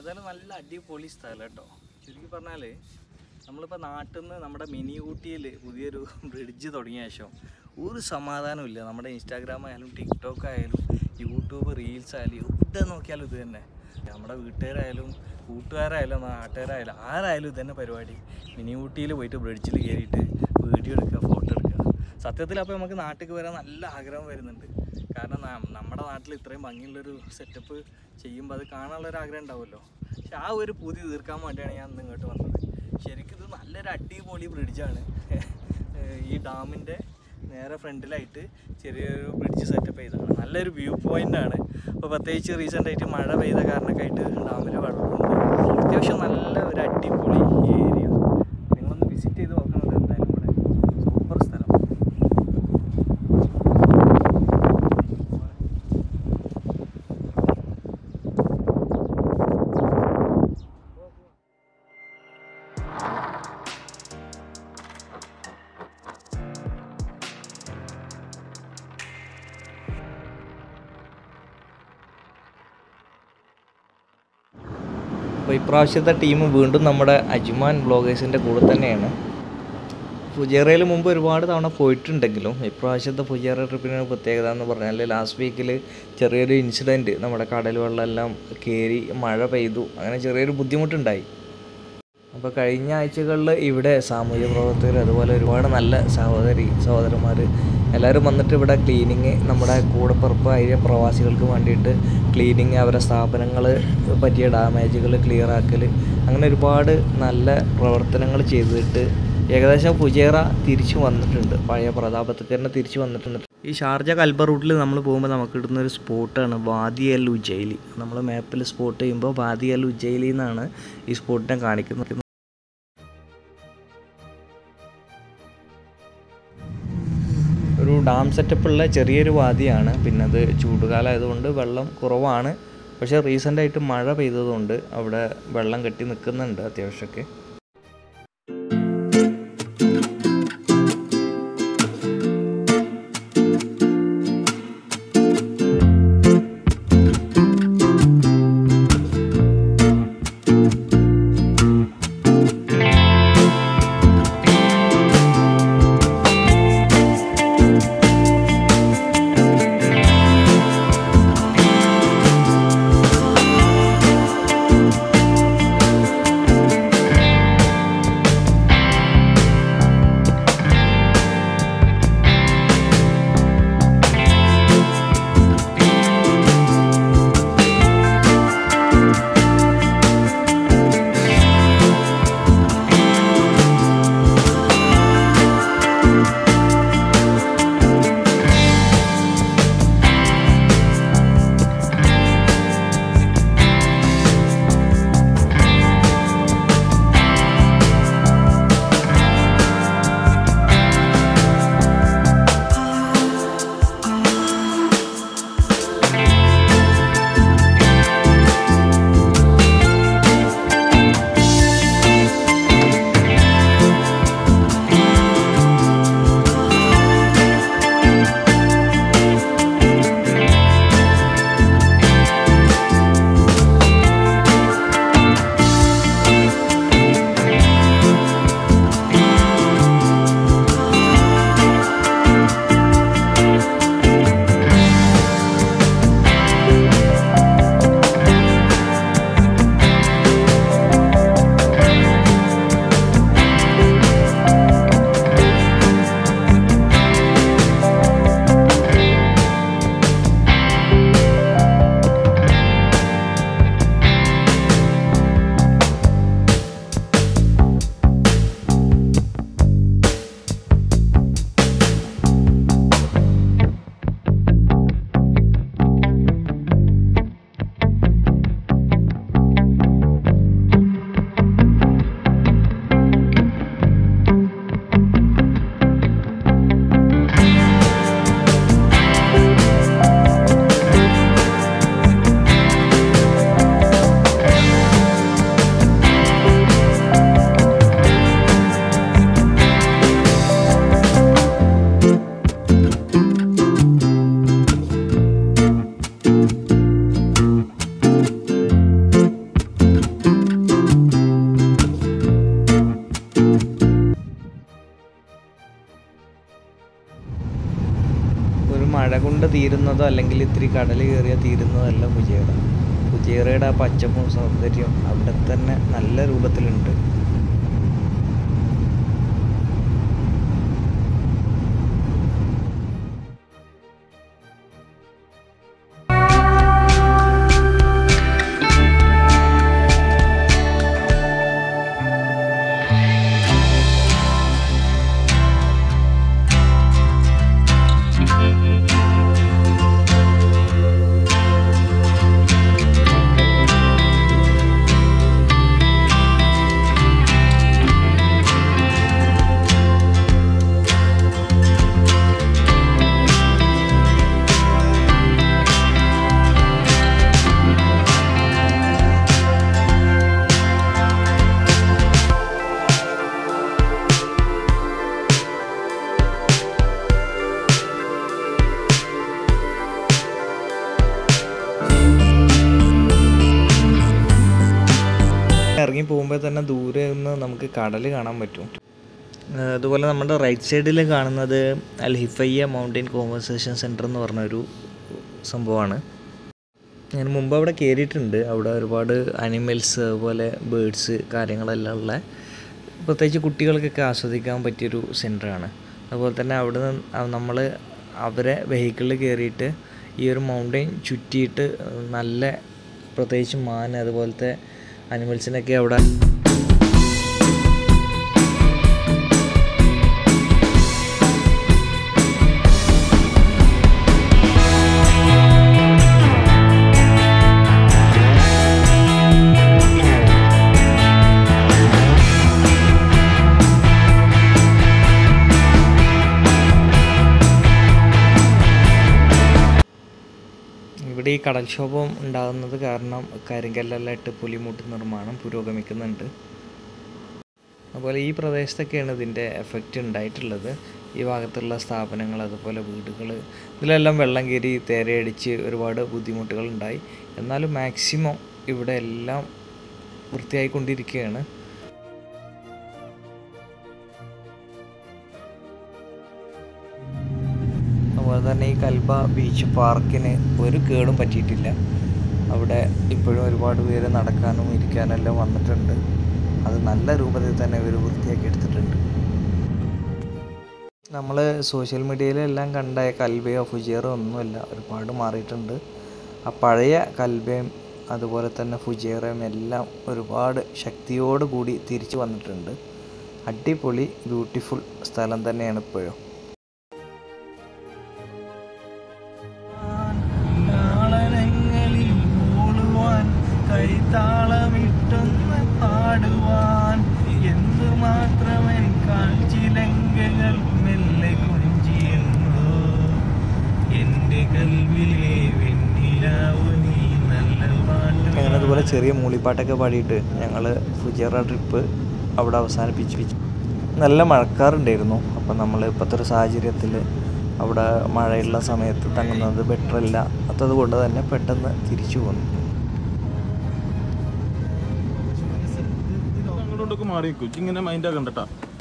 ഏതായാലും നല്ല അടിപൊളി സ്ഥലം കേട്ടോ ശരിക്കും പറഞ്ഞാൽ നമ്മളിപ്പോൾ നാട്ടിൽ നിന്ന് നമ്മുടെ മിനി ഊട്ടിയിൽ പുതിയൊരു ബ്രിഡ്ജ് തുടങ്ങിയ ശേഷം ഒരു സമാധാനമില്ല നമ്മുടെ ഇൻസ്റ്റാഗ്രാം ആയാലും ടിക്ടോക്ക് ആയാലും യൂട്യൂബ് റീൽസ് ആയാലും എവിടെ നോക്കിയാലും ഇത് തന്നെ നമ്മുടെ വീട്ടുകാരായാലും കൂട്ടുകാരായാലും നാട്ടുകാരായാലും ആരായാലും ഇത് തന്നെ പരിപാടി മിനി ഊട്ടിയിൽ പോയിട്ട് ബ്രിഡ്ജിൽ കയറിയിട്ട് വീഡിയോ എടുക്കുക ഫോട്ടോ എടുക്കുക സത്യത്തിൽ അപ്പോൾ നമുക്ക് നാട്ടിലേക്ക് വരാൻ നല്ല ആഗ്രഹം വരുന്നുണ്ട് കാരണം ന- നമ്മുടെ നാട്ടിൽ ഇത്രയും ഭംഗിയുള്ളൊരു സെറ്റപ്പ് ചെയ്യുമ്പോൾ അത് കാണാനുള്ളൊരു ആഗ്രഹം ഉണ്ടാവുമല്ലോ പക്ഷെ ആ ഒരു പൂതി തീർക്കാൻ വേണ്ടിയാണ് ഞാൻ ഇന്ന് ഇങ്ങോട്ട് വന്നത് ശരിക്കും ഇത് നല്ലൊരു അടിപൊളി ബ്രിഡ്ജാണ് ഈ ഡാമിൻ്റെ നേരെ ഫ്രണ്ടിലായിട്ട് ചെറിയൊരു ബ്രിഡ്ജ് സെറ്റപ്പ് ചെയ്തതാണ് നല്ലൊരു വ്യൂ പോയിൻ്റ് ആണ് അപ്പോൾ പ്രത്യേകിച്ച് റീസെൻ്റ് ആയിട്ട് മഴ പെയ്ത കാരണമൊക്കെ ആയിട്ട് ഡാമിൽ വെള്ളമുണ്ട് അത്യാവശ്യം നല്ല ഒരു അടിപൊളി ഏരിയ നിങ്ങളൊന്ന് വിസിറ്റ് ചെയ്ത് നോക്കുന്നത് എന്തായാലും ഇവിടെ സൂപ്പർ സ്ഥലം അപ്പോൾ ഇപ്രാവശ്യത്തെ ടീം വീണ്ടും നമ്മുടെ അജ്മാൻ ബ്ലോഗേഴ്സിൻ്റെ കൂടെ തന്നെയാണ് ഫുജേറയിൽ മുമ്പ് ഒരുപാട് തവണ പോയിട്ടുണ്ടെങ്കിലും ഇപ്രാവശ്യത്തെ ഫുജേറ ട്രിപ്പിന് ഒരു പ്രത്യേകത എന്ന് പറഞ്ഞാൽ ലാസ്റ്റ് വീക്കിൽ ചെറിയൊരു ഇൻസിഡൻറ്റ് നമ്മുടെ കടൽ വെള്ളമെല്ലാം കയറി മഴ പെയ്തു അങ്ങനെ ചെറിയൊരു ബുദ്ധിമുട്ടുണ്ടായി അപ്പോൾ കഴിഞ്ഞ ആഴ്ചകളിൽ ഇവിടെ സാമൂഹ്യ പ്രവർത്തകർ അതുപോലെ ഒരുപാട് നല്ല സഹോദരി സഹോദരന്മാർ എല്ലാവരും വന്നിട്ട് ഇവിടെ ക്ലീനിങ് നമ്മുടെ കൂടപ്പുറപ്പായ പ്രവാസികൾക്ക് വേണ്ടിയിട്ട് ക്ലീനിങ് അവരുടെ സ്ഥാപനങ്ങൾ പറ്റിയ ഡാമേജുകൾ ക്ലിയർ ആക്കൽ അങ്ങനെ ഒരുപാട് നല്ല പ്രവർത്തനങ്ങൾ ചെയ്തിട്ട് ഏകദേശം ഫുജേറ തിരിച്ചു വന്നിട്ടുണ്ട് പഴയ പ്രതാപത്തേക്ക് തന്നെ തിരിച്ചു വന്നിട്ടുണ്ട് ഈ ഷാർജ കൽബ റൂട്ടിൽ നമ്മൾ പോകുമ്പോൾ നമുക്ക് കിട്ടുന്ന ഒരു സ്പോട്ടാണ് വാദി അൽ ഉജൈലി നമ്മൾ മാപ്പിൽ സ്പോട്ട് ചെയ്യുമ്പോൾ വാദി അൽ ഉജൈലി എന്നാണ് ഈ സ്പോട്ടിനെ കാണിക്കുന്നത് ഒരു ഡാം സെറ്റപ്പുള്ള ചെറിയൊരു വാദിയാണ് പിന്നെ അത് ചൂടുകാലം ആയതുകൊണ്ട് വെള്ളം കുറവാണ് പക്ഷേ റീസെൻ്റായിട്ട് മഴ പെയ്തതുകൊണ്ട് അവിടെ വെള്ളം കെട്ടി നിൽക്കുന്നുണ്ട് അത്യാവശ്യമൊക്കെ മഴ കൊണ്ട് തീരുന്നതോ അല്ലെങ്കിൽ ഇത്തിരി കടൽ കയറിയാൽ തീരുന്നതോ അല്ല ഫുജേറ ഫുജേറയുടെ ആ പച്ചപ്പും സൗന്ദര്യവും അവിടെ തന്നെ നല്ല രൂപത്തിലുണ്ട് ഇറങ്ങി പോകുമ്പോൾ തന്നെ ദൂരെ നിന്ന് നമുക്ക് കടൽ കാണാൻ പറ്റും ഏഹ് അതുപോലെ നമ്മുടെ റൈറ്റ് സൈഡിൽ കാണുന്നത് Al Hefaiyah Mountain Conversation Centre എന്ന് പറഞ്ഞൊരു സംഭവമാണ് ഞാൻ മുമ്പ് അവിടെ കയറിയിട്ടുണ്ട് അവിടെ ഒരുപാട് അനിമൽസ് അതുപോലെ ബേഡ്സ് കാര്യങ്ങളെല്ലാം ഉള്ള പ്രത്യേകിച്ച് കുട്ടികൾക്കൊക്കെ ആസ്വദിക്കാൻ പറ്റിയൊരു സെൻറ്ററാണ് അതുപോലെ തന്നെ അവിടെ നിന്ന് നമ്മൾ അവരെ വെഹിക്കിളിൽ കയറിയിട്ട് ഈ ഒരു മൗണ്ടൻ ചുറ്റിയിട്ട് നല്ല പ്രത്യേകിച്ച് മാൻ അതുപോലത്തെ അനിമൽസിനൊക്കെ അവിടെ ഇവിടെ ഈ കടൽക്ഷോഭം ഉണ്ടാകുന്നത് കാരണം കരിങ്കല്ലെല്ലാം ഇട്ട് പുലിമുട്ട് നിർമ്മാണം പുരോഗമിക്കുന്നുണ്ട് അതുപോലെ ഈ പ്രദേശത്തൊക്കെയാണ് ഇതിൻ്റെ എഫക്റ്റ് ഉണ്ടായിട്ടുള്ളത് ഈ ഭാഗത്തുള്ള സ്ഥാപനങ്ങൾ അതുപോലെ വീടുകൾ ഇതിലെല്ലാം വെള്ളം കയറി തേരയടിച്ച് ഒരുപാട് ബുദ്ധിമുട്ടുകൾ ഉണ്ടായി എന്നാലും മാക്സിമം ഇവിടെ എല്ലാം വൃത്തിയായിക്കൊണ്ടിരിക്കുകയാണ് അതുപോലെ തന്നെ ഈ കൽബ ബീച്ച് പാർക്കിന് ഒരു കേടും പറ്റിയിട്ടില്ല അവിടെ ഇപ്പോഴും ഒരുപാട് പേര് നടക്കാനും ഇരിക്കാനും എല്ലാം വന്നിട്ടുണ്ട് അത് നല്ല രൂപത്തിൽ തന്നെ ഇവർ വൃത്തിയാക്കി എടുത്തിട്ടുണ്ട് നമ്മൾ സോഷ്യൽ മീഡിയയിലെല്ലാം കണ്ട കൽബയോ ഫുജിയറോ ഒന്നുമല്ല ഒരുപാട് മാറിയിട്ടുണ്ട് ആ പഴയ കൽബയും അതുപോലെ തന്നെ ഫുജിയറയും എല്ലാം ഒരുപാട് ശക്തിയോട് കൂടി തിരിച്ചു വന്നിട്ടുണ്ട് അടിപൊളി ബ്യൂട്ടിഫുൾ സ്ഥലം തന്നെയാണ് ഇപ്പോഴും താളങ്ങളിൽ മൂളുവാൻ കൈത്താളമിട്ടൊന്ന് പാടുവാൻ എന്തുമാത്രമൻ കാൽച്ചിലങ്കകൾ മെല്ലെ കുഞ്ചിയെന്നോ എന്റെ കൽവിലെ വെണ്ണിലാവു നീ നല്ല അങ്ങനെ അതുപോലെ പാട്ട് ചെറിയ മൂളിപ്പാട്ടൊക്കെ പാടിയിട്ട് ഞങ്ങൾ ഫുജേറ ട്രിപ്പ് അവിടെ അവസാനിപ്പിച്ചു നല്ല മഴക്കാറുണ്ടായിരുന്നു അപ്പം നമ്മൾ ഇപ്പോഴത്തെ ഒരു സാഹചര്യത്തിൽ അവിടെ മഴയുള്ള സമയത്ത് തങ്ങുന്നത് ബെറ്റർ അല്ല അത്തത് കൊണ്ട് തന്നെ പെട്ടെന്ന് തിരിച്ചു പോന്നു അങ്ങോട്ടൊക്കെ മാറി നിൽക്കും ഇങ്ങനെ മൈൻഡാ കണ്ടട്ടാ